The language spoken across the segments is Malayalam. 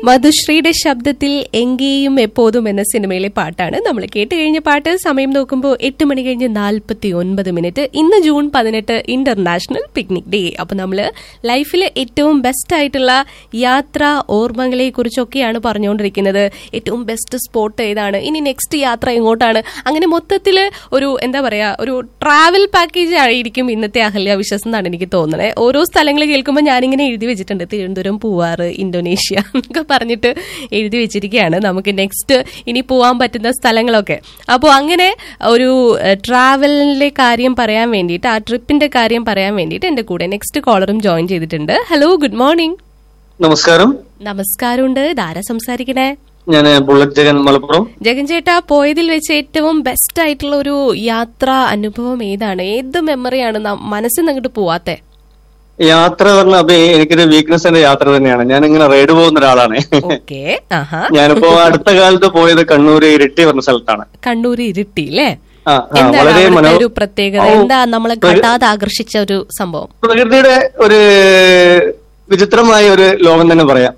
മധുശ്രീയുടെ ശബ്ദത്തിൽ എങ്കേയും എപ്പോതും എന്ന സിനിമയിലെ പാട്ടാണ് നമ്മൾ കേട്ട് കഴിഞ്ഞ പാട്ട് സമയം നോക്കുമ്പോൾ എട്ട് മണി കഴിഞ്ഞ് നാൽപ്പത്തി ഒൻപത് മിനിറ്റ് ഇന്ന് ജൂൺ പതിനെട്ട് ഇന്റർനാഷണൽ പിക്നിക് ഡേ അപ്പൊ നമ്മൾ ലൈഫിലെ ഏറ്റവും ബെസ്റ്റ് ആയിട്ടുള്ള യാത്ര ഓർമ്മകളെ കുറിച്ചൊക്കെയാണ് പറഞ്ഞുകൊണ്ടിരിക്കുന്നത് ഏറ്റവും ബെസ്റ്റ് സ്പോട്ട് ഏതാണ് ഇനി നെക്സ്റ്റ് യാത്ര എങ്ങോട്ടാണ് അങ്ങനെ മൊത്തത്തിൽ ഒരു എന്താ പറയാ ഒരു ട്രാവൽ പാക്കേജ് ആയിരിക്കും ഇന്നത്തെ അഹല്യ വിശ്വസം എന്നാണ് എനിക്ക് തോന്നുന്നത് ഓരോ സ്ഥലങ്ങൾ കേൾക്കുമ്പോൾ ഞാനിങ്ങനെ എഴുതി വെച്ചിട്ടുണ്ട് തിരുവനന്തപുരം പൂവാറ് ഇന്തോനേഷ്യ എന്നൊക്കെ പറഞ്ഞിട്ട് എഴുതി വെച്ചിരിക്കുകയാണ് നമുക്ക് നെക്സ്റ്റ് ഇനി പോകാൻ പറ്റുന്ന സ്ഥലങ്ങളൊക്കെ അപ്പോൾ അങ്ങനെ ഒരു ട്രാവലിന്റെ കാര്യം പറയാൻ വേണ്ടിയിട്ട് ആ ട്രിപ്പിന്റെ കാര്യം പറയാൻ വേണ്ടിയിട്ട് എന്റെ കൂടെ നെക്സ്റ്റ് കോളറും ജോയിൻ ചെയ്തിട്ടുണ്ട് ഹലോ ഗുഡ് മോർണിംഗ് നമസ്കാരം നമസ്കാരമുണ്ട് ധാര സംസാരിക്കണേ ഞാൻ ബുള്ളറ്റ് ജഗൻ മലപ്പുറം ജഗൻ ചേട്ടാ പോയതിൽ വെച്ച് ഏറ്റവും ബെസ്റ്റ് ആയിട്ടുള്ള ഒരു യാത്ര അനുഭവം ഏതാണ് ഏത് മെമ്മറിയാണ് ന- മനസ്സിൽ അങ്ങോട്ട് പോവാത്തെ യാത്ര പറഞ്ഞ അപ്പൊ എനിക്കൊരു വീക്ക്നെസ് എന്റെ യാത്ര തന്നെയാണ് ഞാൻ ഇങ്ങനെ റൈഡ് പോകുന്ന ഒരാളാണ് ഓക്കെ ആഹാ ഞാനിപ്പോ അടുത്ത കാലത്ത് പോയത് കണ്ണൂര് ഇരിട്ടി പറഞ്ഞ സ്ഥലത്താണ് കണ്ണൂർ ഇരുട്ടി അല്ലേ ആ ആ, എന്താണ് വളരെ അവിടുത്തെ മനോ ഒരു പ്രത്യേകത ഓ, എന്താ നമ്മളെ കട്ടാതെ ആകർഷിച്ച ഒരു സംഭവം പ്രകൃതിയുടെ ഒരു വിചിത്രമായ ഒരു ലോകം തന്നെ പറയാം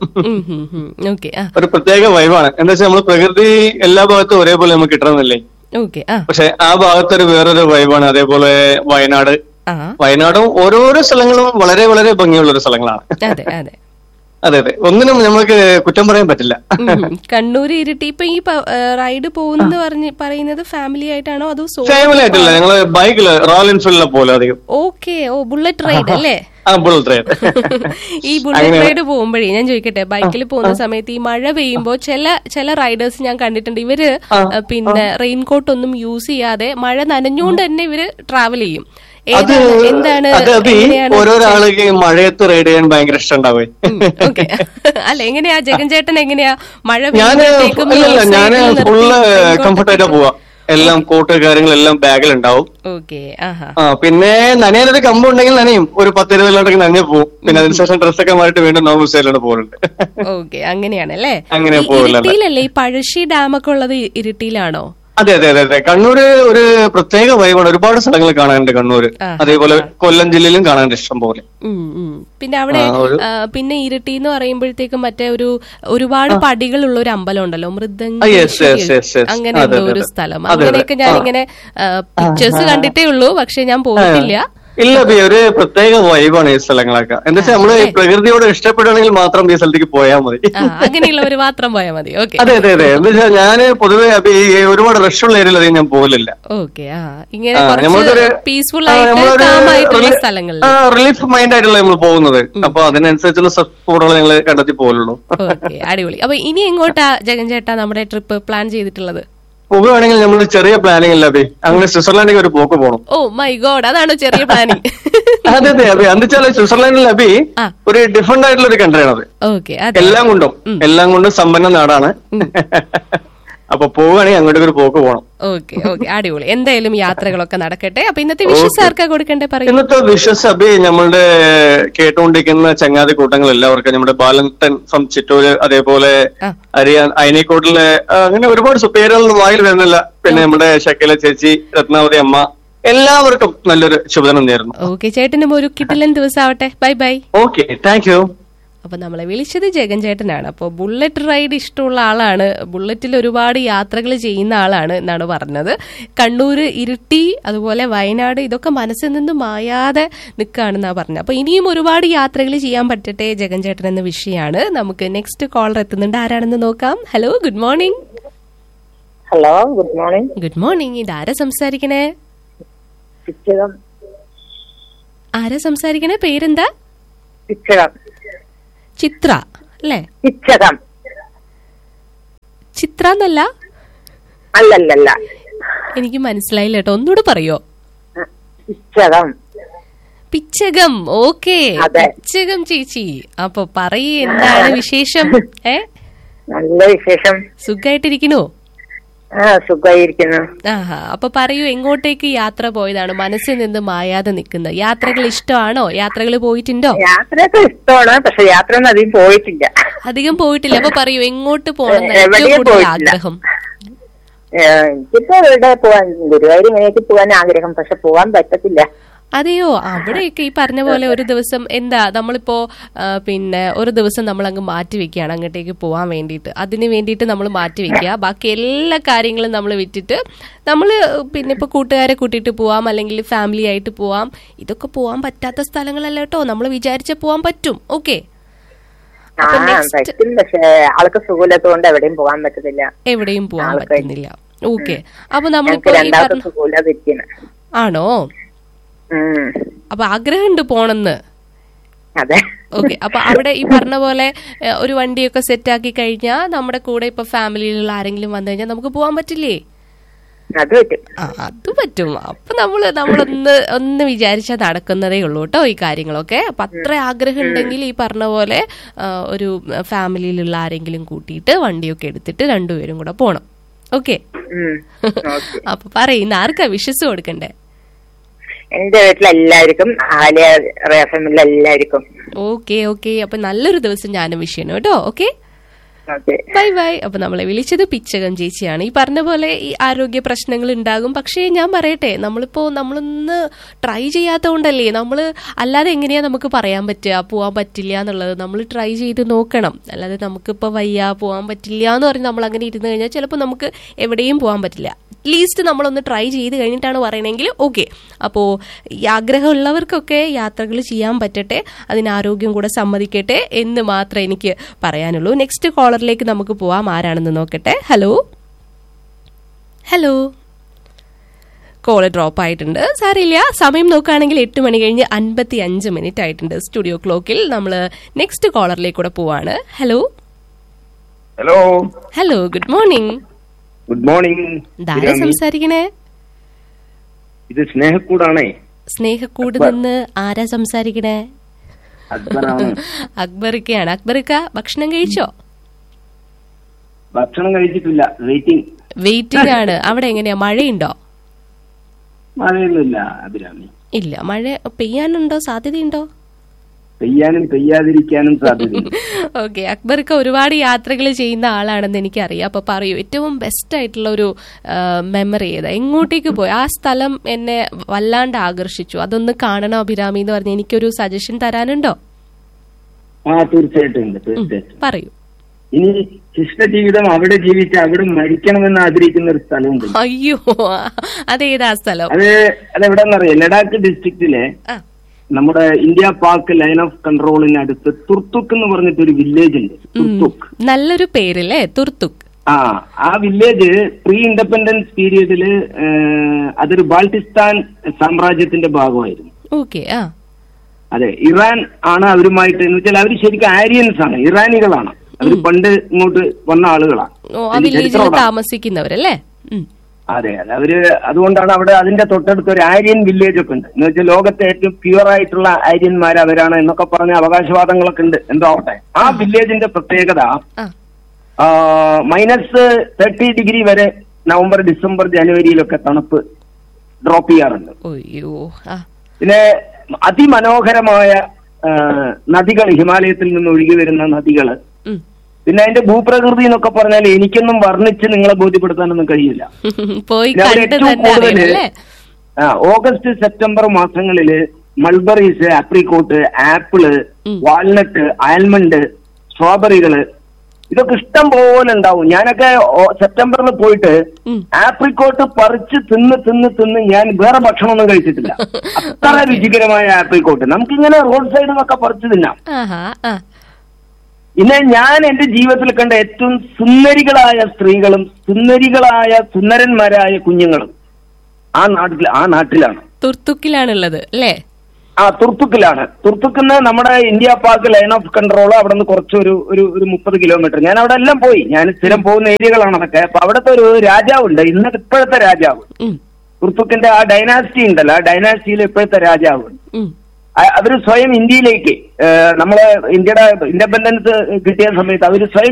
ഓക്കെ ആ ഒരു പ്രത്യേക വൈബാണ് എന്താ വെച്ചാൽ നമ്മൾ പ്രകൃതി എല്ലാ ഭാഗത്തും ഒരേപോലെ നമുക്ക് കിട്ടണമെന്നില്ലേ ഓക്കെ ആ പക്ഷെ ആ ഭാഗത്തൊരു വേറൊരു വൈബാണ് അതേപോലെ വയനാട് ആ വയനാടും ഓരോരോ സ്ഥലങ്ങളും വളരെ വളരെ ഭംഗിയുള്ള ഒരു സ്ഥലങ്ങളാണ് അതെ അതെ അതെ അതെ ഒന്നിനും നമുക്ക് കുറ്റം പറയാൻ പറ്റില്ല ഉം. കണ്ണൂർ ഇരുട്ടി ഇപ്പൊ ഈ റൈഡ് പോകുന്നത് പറഞ്ഞ് പറയുന്നത് ഫാമിലി ആയിട്ടാണോ അതോ സോ ഫാമിലി ആയിട്ടില്ല ഞങ്ങള് ബൈക്കില് റോയൽ എൻഫീൽഡിലെ പോലെ അധികം ഓക്കെ ഓ ബുള്ളറ്റ് റൈഡ് അല്ലേ ആ ബുള്ളറ്റ് റൈഡ് ഈ ബുള്ളറ്റ് റൈഡ് പോകുമ്പോഴേ ഞാൻ ചോദിക്കട്ടെ ബൈക്കിൽ പോകുന്ന സമയത്ത് ഈ മഴ പെയ്യുമ്പോൾ ചില ചില റൈഡേഴ്സ് ഞാൻ കണ്ടിട്ടുണ്ട് ഇവര് ഏഹ്, പിന്നെ റെയിൻകോട്ട് ഒന്നും യൂസ് ചെയ്യാതെ മഴ നനഞ്ഞുകൊണ്ട് തന്നെ ഇവര് ട്രാവൽ ചെയ്യും അത് ഏതാണ് എന്താണ് അത് അഭി എങ്ങനെയാണ് ഓരോരോ ആൾക്ക് ഈ മഴയത്ത് റൈഡ് ചെയ്യാൻ ഭയങ്കര ഇഷ്ടം ഉണ്ടാവേ ഓക്കെ അല്ല എങ്ങനെയാ ജഗൻ ചേട്ടൻ എങ്ങനെയാ മഴ ഞാന് പെയ്യുമ്പോഴത്തേക്കും അല്ലല്ല road ഞാന് side ൽ ഫുള്ള് നിർത്തി raincoat കംഫർട്ട് ആയിട്ടാ പോവാ എല്ലാം കോട്ട് കാര്യങ്ങളെല്ലാം ബാഗിലുണ്ടാവും ഓക്കെ ആഹാ ആ പിന്നെ നനയാനൊരു കമ്പ് ഉണ്ടെങ്കിൽ നനയും ഒരു പത്ത് ഇരുപത് കിലോമീറ്റർ നനഞ്ഞു പോകും പിന്നെ അതിനുശേഷം ഡ്രസ്സൊക്കെ മാറിയിട്ട് വീണ്ടും നോർമൽ സ്റ്റൈലിലോട്ട് പോകുന്നുണ്ട് ഓക്കെ അങ്ങനെയാണല്ലേ അങ്ങനെ ഈ പോകില്ല. ഇരിട്ടിയിലല്ലേ ഈ പഴശ്ശി ഡാമൊക്കെ ഉള്ളത് ഇ- ഇരിട്ടിയിലാണോ അതെ അതെ അതെ അതെ കണ്ണൂര് ഒരു പ്രത്യേക വൈബാണ് ഒരുപാട് സ്ഥലങ്ങൾ കാണാനുണ്ട് കണ്ണൂര് ആ. അതേപോലെ കൊല്ലം ജില്ലയിലും കാണാനുണ്ട് ഇഷ്ടം പോലെ ഉം, ഉം. പിന്നെ അവിടെ ആ, ഒരു- ആ, പിന്നെ ഇരട്ടി എന്ന് പറയുമ്പോഴത്തേക്കും മറ്റേ ഒരു ഒരുപാട് പടികളുള്ള ഒരു അമ്പലം ഉണ്ടല്ലോ മൃദംഗ ആ, yes, yes, yes, yes. അങ്ങനെ അതെ, എന്തോ അതെ, ഒരു അതെ. സ്ഥലം അതെ, അതെ. അങ്ങനെയൊക്കെ ഞാൻ ഇങ്ങനെ പിക്ചേഴ്സ് കണ്ടിട്ടേ ഉള്ളൂ പക്ഷെ ഞാൻ പോയിട്ടില്ല ഇല്ല ബി ഒരു പ്രത്യേക വൈബാണ് ഈ സ്ഥലങ്ങളൊക്കെ എന്താ വെച്ചാൽ നമ്മള് പ്രകൃതിയോട് ഇഷ്ടപ്പെടുകയാണെങ്കിൽ മാത്രം ഈ സ്ഥലത്തേക്ക് പോയാൽ മതി ആ, അങ്ങനെയുള്ളവർ മാത്രം പോയാൽ മതി ഓക്കെ അതെ അതെ അതെ എന്താ വെച്ചാൽ ഞാന് പൊതുവെ അപ്പൊ ഈ ഒരുപാട് റഷുള്ള ഏരിയയിൽ അധികം ഞാൻ പോകില്ല ഓക്കെ ആ ഇങ്ങനെ ആ, കുറച്ച് നമ്മൾക്കൊരു പീസ്ഫുൾ ആ, ആയിട്ട് നമ്മളൊരു calm ആയിട്ടുള്ള റിലീ- സ്ഥലങ്ങളിൽ ആ, റിലീഫ് മൈൻഡ് ആയിട്ടുള്ള നമ്മൾ പോകുന്നത് അപ്പൊ അതിനനുസരിച്ചുള്ള സ്പോട്ടുകൾ ഞങ്ങൾ കണ്ടെത്തി പോകുള്ളൂ ഓക്കെ അടിപൊളി അപ്പൊ ഇനി എങ്ങോട്ടാ ജഗൻ ചേട്ടാ നമ്മുടെ ട്രിപ്പ് പ്ലാൻ ചെയ്തിട്ടുള്ളത് പോകുകയാണെങ്കിൽ നമ്മൾ ചെറിയ പ്ലാനിങ് ഇല്ല അബി അങ്ങനെ സ്വിറ്റ്സർലാൻഡിലേക്ക് ഒരു പോക്ക് പോകണം ഓ മൈ ഗോഡ് അതാണോ ചെറിയ പ്ലാനിങ് അതെ അതെ അബി എന്താ വെച്ചാൽ സ്വിറ്റ്സർലാൻഡിൽ അബി ആ. ഒരു ഡിഫറെന്റ് ആയിട്ടുള്ള ഒരു കൺട്രിയാണ് അത് ഓക്കെ അതെ എല്ലാം കൊണ്ടും എല്ലാം കൊണ്ടും സമ്പന്ന നാടാണ് അപ്പൊ പോവുകയാണെങ്കിൽ അങ്ങോട്ടേക്ക് ഒരു പോക്ക് പോകണം ഓക്കെ ഓക്കെ അടിപൊളി എന്തായാലും യാത്രകളൊക്കെ നടക്കട്ടെ അപ്പൊ ഇന്നത്തെ വിഷസ് ആർക്കാ കൊടുക്കണ്ടേ പറയൂ ഇന്നത്തെ വിശ്വസ് അബി നമ്മളുടെ കേട്ടുകൊണ്ടിരിക്കുന്ന ചങ്ങാതി കൂട്ടങ്ങൾ എല്ലാവർക്കും നമ്മുടെ ബാലൻടൻ ഫ്രം ചിറ്റൂര് അതേപോലെ ആ. അറിയാൻ അയനിക്കോട്ടിലെ ആ, അങ്ങനെ ഒരുപാട് സു- പേരുകളൊന്നും വായിൽ വരുന്നില്ല പിന്നെ നമ്മുടെ ഷക്കീല ചേച്ചി രത്നാവതി അമ്മ എല്ലാവർക്കും നല്ലൊരു ശുഭദിനം നേരുന്നു ഓക്കെ ചേട്ടനും ഒരു കിട്ടിലൻ ദിവസം ആവട്ടെ bye bye okay thank you അപ്പൊ നമ്മളെ വിളിച്ചത് ജഗൻ ചേട്ടനാണ് അപ്പോൾ ബുള്ളറ്റ് റൈഡ് ഇഷ്ടമുള്ള ആളാണ് ബുള്ളറ്റിൽ ഒരുപാട് യാത്രകൾ ചെയ്യുന്ന ആളാണ് എന്നാണ് പറഞ്ഞത് കണ്ണൂർ ഇരുട്ടി അതുപോലെ വയനാട് ഇതൊക്കെ മനസ്സിൽ നിന്ന് മായാതെ നിൽക്കുകയാണെന്നാണ് പറഞ്ഞത് അപ്പൊ ഇനിയും ഒരുപാട് യാത്രകൾ ചെയ്യാൻ പറ്റട്ടെ ജഗൻ ചേട്ടൻ എന്ന വിഷയമാണ് നമുക്ക് നെക്സ്റ്റ് കോളർ എത്തുന്നുണ്ട് ആരാണെന്ന് നോക്കാം hello good morning hello good morning good morning ഇതാരാ സംസാരിക്കണേ പിച്ചകം ആരാ സംസാരിക്കണേ പേരെന്താ പിച്ചകം ചിത്ര അല്ലേ പിച്ചകം ചിത്ര എന്നല്ല അല്ലല്ലല്ല എനിക്ക് മനസ്സിലായില്ല കേട്ടോ ഒന്നുകൂടെ പറയോ പിച്ചകം പിച്ചകം ഓക്കെ അതെ. പിച്ചകം ചേച്ചി അപ്പൊ പറയ് എന്താണ് വിശേഷം ഏ നല്ല വിശേഷം സുഖായിട്ടിരിക്കണോ ആ സുഖമായിരിക്കുന്നു ആഹാ അപ്പൊ പറയൂ എങ്ങോട്ടേക്ക് യാത്ര പോയതാണ് മനസ്സിൽ നിന്ന് മായാതെ നിൽക്കുന്നത് യാത്രകൾ ഇഷ്ടമാണോ യാത്രകൾ പോയിട്ടുണ്ടോ യാത്രയൊക്കെ ഇഷ്ടമാണ് പക്ഷെ യാത്ര ഒന്നും അധികം പോയിട്ടില്ല അധികം പോയിട്ടില്ല അപ്പൊ പറയൂ എങ്ങോട്ട് പോകണം എന്ന് എവിടെയും ഏറ്റവും കൂടുതൽ പോയിട്ടില്ല. ആഗ്രഹം ഏ, എനിക്കിപ്പോ ഇവിടെ പോവാൻ ഗുരുവായൂർ ഇങ്ങനെയൊക്കെ പോകാൻ ആഗ്രഹം പക്ഷെ പോവാൻ പറ്റത്തില്ല അതെയോ അവിടെയൊക്കെ ഈ പറഞ്ഞ പോലെ ഒരു ദിവസം എന്താ നമ്മളിപ്പോ ആ, പിന്നെ ഒരു ദിവസം നമ്മൾ അങ്ങ് മാറ്റി വെക്കുകയാണ് അങ്ങോട്ടേക്ക് പോകാൻ വേണ്ടിയിട്ട് അതിന് വേണ്ടിയിട്ട് നമ്മൾ മാറ്റി വെക്കുക ബാക്കി എല്ലാ കാര്യങ്ങളും നമ്മൾ വിറ്റിട്ട് നമ്മൾ പിന്നെ ഇപ്പൊ കൂട്ടുകാരെ കൂട്ടിയിട്ട് പോവാം അല്ലെങ്കിൽ ഫാമിലി ആയിട്ട് പോവാം ഇതൊക്കെ പോവാൻ പറ്റാത്ത സ്ഥലങ്ങളല്ല കേട്ടോ നമ്മൾ വിചാരിച്ച പോവാൻ പറ്റും ഓക്കെ ആ അപ്പൊ next- പറ്റും പക്ഷെ ആൾക്ക് സുഖമില്ലാത്തതുകൊണ്ട് എവിടെയും പോകാൻ പറ്റത്തില്ല എവിടെയും പോവാൻ ആൾക്ക് പറ്റുന്നില്ല ഓക്കെ അപ്പൊ ഞങ്ങൾക്ക് നമ്മളിപ്പോ ഈ രണ്ടാമത്തെ പറഞ്ഞ സുഖമില്ലാതിരിക്കുന്നു ആണോ ഉം അപ്പൊ ആഗ്രഹമുണ്ട് പോണെന്ന് അതെ ഓക്കെ അപ്പൊ അവിടെ ഈ പറഞ്ഞ പോലെ ഏ, ഒരു വണ്ടിയൊക്കെ സെറ്റ് ആക്കി കഴിഞ്ഞാൽ നമ്മുടെ കൂടെ ഇപ്പൊ ഫാമിലിയിലുള്ള ആരെങ്കിലും വന്നു കഴിഞ്ഞാൽ നമുക്ക് പോകാൻ പറ്റില്ലേ അത് പറ്റും ആ അത് പറ്റും അപ്പൊ നമ്മള് നമ്മളൊന്ന് ഒന്ന് വിചാരിച്ചാൽ നടക്കുന്നതേ ഉള്ളൂ കേട്ടോ ഈ കാര്യങ്ങളൊക്കെ അപ്പൊ അത്ര ആഗ്രഹം ഉണ്ടെങ്കിൽ ഈ പറഞ്ഞ പോലെ ആ, ഒരു ഫാമിലിയിലുള്ള ആരെങ്കിലും കൂട്ടിയിട്ട് വണ്ടിയൊക്കെ എടുത്തിട്ട് രണ്ടുപേരും കൂടെ പോണം ഓക്കെ ഉം ഓക്കെ അപ്പൊ പറയുന്ന ആർക്കാ വിശ്വസ് കൊടുക്കണ്ടേ എന്റെ വീട്ടിലെല്ലാവർക്കും ആലിയ റേഫമിലെ എല്ലാവർക്കും ഓക്കെ ഓക്കെ അപ്പൊ നല്ലൊരു ദിവസം ഞാനും വിഷ് ചെയ്യണം കേട്ടോ ഓക്കെ ഓക്കെ ബൈ ബൈ അപ്പൊ നമ്മളെ വിളിച്ചത് പിച്ചകം ചേച്ചിയാണ് ഈ പറഞ്ഞ പോലെ ഈ ആരോഗ്യ പ്രശ്നങ്ങൾ ഉണ്ടാകും പക്ഷേ ഞാൻ പറയട്ടെ നമ്മളിപ്പോ നമ്മളൊന്ന് ട്രൈ ചെയ്യാത്തതുകൊണ്ടല്ലേ നമ്മൾ അല്ലാതെ എങ്ങനെയാ നമുക്ക് പറയാൻ പറ്റുക പോവാൻ പറ്റില്ല എന്നുള്ളത് നമ്മൾ ട്രൈ ചെയ്ത് നോക്കണം അല്ലാതെ നമുക്കിപ്പോ വയ്യ പോവാൻ പറ്റില്ല എന്ന് പറഞ്ഞ് നമ്മൾ അങ്ങനെ ഇരുന്ന് കഴിഞ്ഞാൽ ചിലപ്പോൾ നമുക്ക് എവിടെയും പോകാൻ പറ്റില്ല അറ്റ്ലീസ്റ്റ് നമ്മളൊന്ന് ട്രൈ ചെയ്ത് കഴിഞ്ഞിട്ടാണ് പറയണമെങ്കിൽ ഓക്കെ അപ്പോൾ ഈ ആഗ്രഹമുള്ളവർക്കൊക്കെ യാത്രകൾ ചെയ്യാൻ പറ്റട്ടെ അതിന് ആരോഗ്യം കൂടെ സമ്മതിക്കട്ടെ എന്ന് മാത്രമേ എനിക്ക് പറയാനുള്ളൂ നെക്സ്റ്റ് കോളറിലേക്ക് നമുക്ക് പോവാം ആരാണെന്ന് നോക്കട്ടെ ഹലോ ഹലോ കോള് ഡ്രോപ്പ് ആയിട്ടുണ്ട് സാറില്ല സമയം നോക്കുകയാണെങ്കിൽ എട്ട് മണി കഴിഞ്ഞ് അൻപത്തി അഞ്ച് മിനിറ്റ് ആയിട്ടുണ്ട് സ്റ്റുഡിയോ ക്ലോക്കിൽ നമ്മൾ നെക്സ്റ്റ് കോളറിലേക്ക് കൂടെ പോവാണ് hello hello hello good morning good morning Dhara സംസാരിക്കണേ ഇത് സ്നേഹക്കൂടാണേ സ്നേഹക്കൂട് നിന്ന് ആരാ സംസാരിക്കണേ അക്ബറാണ് അക്ബറിക്കയാണ് അക്ബറിക്ക ഭക്ഷണം കഴിച്ചോ ഭക്ഷണം കഴിച്ചിട്ടില്ല വെയിറ്റിംഗ് വെയിറ്റിംഗ് ആണ് അവിടെ എങ്ങനെയാ മഴയുണ്ടോ മഴയൊന്നുമില്ല അഭിരാമി ഇല്ല മഴ പെയ്യാനുണ്ടോ സാധ്യതയുണ്ടോ പെയ്യാനും പെയ്യാതിരിക്കാനും സാധ്യതയുണ്ട് ഓക്കെ അക്ബർക്ക് ഒരുപാട് യാത്രകൾ ചെയ്യുന്ന ആളാണെന്ന് എനിക്കറിയാം അപ്പൊ പറയൂ ഏറ്റവും ബെസ്റ്റ് ആയിട്ടുള്ള ഒരു മെമ്മറി ഏതാ എങ്ങോട്ടേക്ക് പോയി ആ സ്ഥലം എന്നെ വല്ലാണ്ട് ആകർഷിച്ചു അതൊന്ന് കാണണം അഭിരാമി എന്ന് പറഞ്ഞ് എനിക്കൊരു സജഷൻ തരാനുണ്ടോ ആ തീർച്ചയായിട്ടും ഉണ്ട് തീർച്ചയായിട്ടും പറയൂ ഇനി ശിഷ്ടജീവിതം അവിടെ ജീവിച്ച് അവിടെ മരിക്കണമെന്ന് ആഗ്രഹിക്കുന്ന ഒരു സ്ഥലമുണ്ട് അയ്യോ അതേതാ സ്ഥലം അത് അതെവിടെന്നറിയാം ലഡാക്ക് ഡിസ്ട്രിക്റ്റിലെ ആ നമ്മുടെ ഇന്ത്യ പാക് ലൈൻ ഓഫ് കൺട്രോളിന് അടുത്ത് തുർത്തുക്ക് എന്ന് പറഞ്ഞിട്ട് ഒരു വില്ലേജ് ഉണ്ട് തുർത്തുക്ക് നല്ലൊരു പേരല്ലേ തുർത്തുക് ആ ആ വില്ലേജ് പ്രീ ഇൻഡിപെൻഡൻസ് പീരീഡില് അതൊരു ബാൾട്ടിസ്ഥാൻ സാമ്രാജ്യത്തിന്റെ ഭാഗമായിരുന്നു ഓക്കെ ആ അതെ ഇറാൻ ആണ് അവരുമായിട്ട് എന്ന് വെച്ചാൽ അവർ ശരിക്കും ആര്യൻസ് ആണ് ഇറാനികളാണ് അവർ പണ്ട് ഇങ്ങോട്ട് വന്ന ആളുകളാണ് ഓ ആ അതിന്റെ വില്ലേജിൽ ചരിത്രമാണ്. താമസിക്കുന്നവരല്ലേ ഉം. അതെ അതെ അവര് അതുകൊണ്ടാണ് അവിടെ അതിന്റെ തൊട്ടടുത്ത് ഒരു ആര്യൻ വില്ലേജ് ഒക്കെ ഉണ്ട് എന്ന് വെച്ചാൽ ലോകത്തെ ഏറ്റവും പ്യുവർ ആയിട്ടുള്ള ആര്യന്മാർ അവരാണ് എന്നൊക്കെ പറഞ്ഞ അവകാശവാദങ്ങളൊക്കെ ഉണ്ട് എന്തോ ആവട്ടെ ആ വില്ലേജിന്റെ പ്രത്യേകത ആ മൈനസ് തേർട്ടി ഡിഗ്രി വരെ നവംബർ ഡിസംബർ ജനുവരിയിലൊക്കെ തണുപ്പ് ഡ്രോപ്പ് ചെയ്യാറുണ്ട് അയ്യോ ആ പിന്നെ അതിമനോഹരമായ ആ, നദികൾ ഹിമാലയത്തിൽ നിന്ന് ഒഴുകി വരുന്ന നദികൾ ഉം. പിന്നെ അതിന്റെ ഭൂപ്രകൃതി എന്നൊക്കെ പറഞ്ഞാൽ എനിക്കൊന്നും വർണ്ണിച്ച് നിങ്ങളെ ബോധ്യപ്പെടുത്താനൊന്നും കഴിയില്ല പോയി പിന്നെ അവിടെ കണ്ട് ഏറ്റവും തന്നെ കൂടുതല് അറിയണല്ലേ ആ, ഓഗസ്റ്റ് സെപ്റ്റംബർ മാസങ്ങളില് മൾബറീസ് ആപ്രിക്കോട്ട് ആപ്പിള് ഉം. വാൾനട്ട് ആൽമണ്ട് സ്ട്രോബെറികള് ഇതൊക്കെ ഇഷ്ടം പോലെ ഉണ്ടാവും ഞാനൊക്കെ ഓ- സെപ്റ്റംബറിൽ പോയിട്ട് ഉം. ആപ്രിക്കോട്ട് പറിച്ച് തിന്ന് തിന്ന് തിന്ന് ഞാൻ വേറെ ഭക്ഷണമൊന്നും കഴിച്ചിട്ടില്ല അത്ര രുചികരമായ ആപ്രിക്കോട്ട് നമുക്കിങ്ങനെ റോഡ് സൈഡിൽ നിന്നൊക്കെ പറിച്ച് തിന്നാം ആഹാ ആ പിന്നെ ഞാൻ എന്റെ ജീവിതത്തിൽ കണ്ട ഏറ്റവും സുന്ദരികളായ സ്ത്രീകളും സുന്ദരികളായ സുന്ദരന്മാരായ കുഞ്ഞുങ്ങളും ആ നാട്ടിൽ ആ നാട്ടിലാണ് തുർത്തുക്കിലാണുള്ളത് അല്ലേ ആ തുർത്തുക്കിലാണ് തുർത്തുക്കിന്ന് നമ്മുടെ India Pak line of control അവിടെ നിന്ന് കുറച്ചൊരു ഒരു ഒരു മുപ്പത് കിലോമീറ്റർ ഞാൻ അവിടെ എല്ലാം പോയി ഞാൻ സ്ഥിരം പോകുന്ന ഏരിയകളാണ് അതൊക്കെ അപ്പൊ അവിടുത്തെ ഒരു രാജാവുണ്ട് ഇന്ന് ഇപ്പോഴത്തെ രാജാവ് ഉം, തുർത്തുക്കിന്റെ ആ ഡൈനാസ്റ്റി ഉണ്ടല്ലോ ആ ഡൈനാസ്റ്റിയിലെ ഇപ്പോഴത്തെ രാജാവ് ഉം. അ- അവര് സ്വയം ഇന്ത്യയിലേക്ക് ഏഹ്, നമ്മളെ ഇന്ത്യയുടെ ഇൻഡിപെൻഡൻസ് കിട്ടിയ സമയത്ത് അവര് സ്വയം